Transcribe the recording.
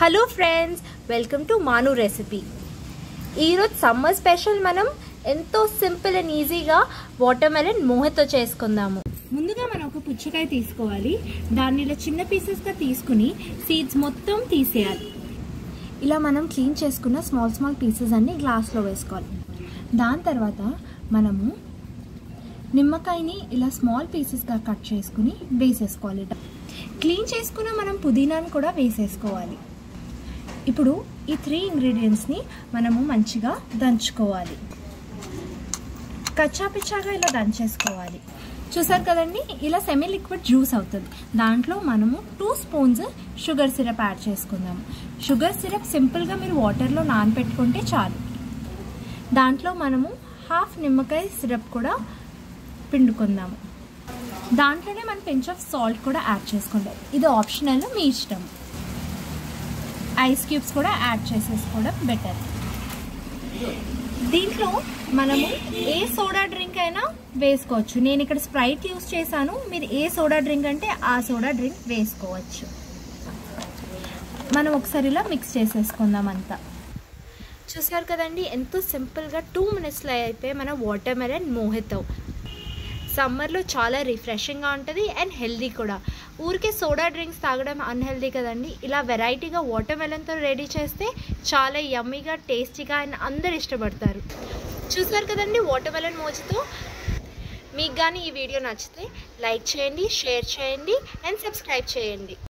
hello friends welcome to మాను recipe ఈరోజు summer special మనం ఎంతో సింపుల్ అండ్ ఈజీగా వాటర్ మెలన్ మోహతో చేసుకుందాము ముందుగా మనం ఒక పుచ్చకాయ తీసుకోవాలి దాన్ని ఇలా చిన్న పీసెస్గా తీసుకుని సీడ్స్ మొత్తం తీసేయాలి ఇలా మనం క్లీన్ చేసుకున్న స్మాల్ స్మాల్ పీసెస్ అన్ని గ్లాస్లో వేసుకోవాలి దాని తర్వాత మనము నిమ్మకాయని ఇలా స్మాల్ పీసెస్గా కట్ చేసుకుని వేసేసుకోవాలి క్లీన్ చేసుకున్న మనం పుదీనాను కూడా వేసేసుకోవాలి ఇప్పుడు ఈ త్రీ ఇంగ్రీడియంట్స్ని మనము మంచిగా దంచుకోవాలి కచ్చా పిచ్చాగా ఇలా దంచేసుకోవాలి చూసారు కదండి ఇలా సెమీ లిక్విడ్ జ్యూస్ అవుతుంది దాంట్లో మనము two spoons sugar syrup add చేసుకుందాము షుగర్ సిరప్ సింపుల్గా మీరు వాటర్లో నానబెట్టుకుంటే చాలు దాంట్లో మనము హాఫ్ నిమ్మకాయ సిరప్ కూడా పిండుకుందాము దాంట్లోనే మనం పెంచ్ ఆఫ్ సాల్ట్ కూడా యాడ్ చేసుకుంటాం ఇది ఆప్షనల్ మీ ఇష్టం ఐస్ క్యూబ్స్ కూడా యాడ్ చేసేసుకోవడం బెటర్ దీంట్లో మనము ఏ సోడా డ్రింక్ అయినా వేసుకోవచ్చు నేను ఇక్కడ స్ప్రైట్ యూస్ చేశాను మీరు ఏ సోడా డ్రింక్ అంటే ఆ సోడా డ్రింక్ వేసుకోవచ్చు మనం ఒకసారి ఇలా మిక్స్ చేసేసుకుందాం అంతా చూసారు కదండి ఎంతో సింపుల్గా టూ మినిట్స్లో అయిపోయి మన వాటర్ మెలన్ మోహితో సమ్మర్లో చాలా రిఫ్రెషింగ్గా ఉంటుంది అండ్ హెల్దీ కూడా ఊరికే సోడా డ్రింక్స్ తాగడం అన్హెల్దీ కదండి ఇలా వెరైటీగా వాటర్ మెలన్తో రెడీ చేస్తే చాలా యమ్మీగా టేస్టీగా అండ్ అందరు ఇష్టపడతారు చూసారు కదండి వాటర్ మెలన్ మోజుతో మీకు కానీ ఈ వీడియో నచ్చితే లైక్ చేయండి షేర్ చేయండి అండ్ సబ్స్క్రైబ్ చేయండి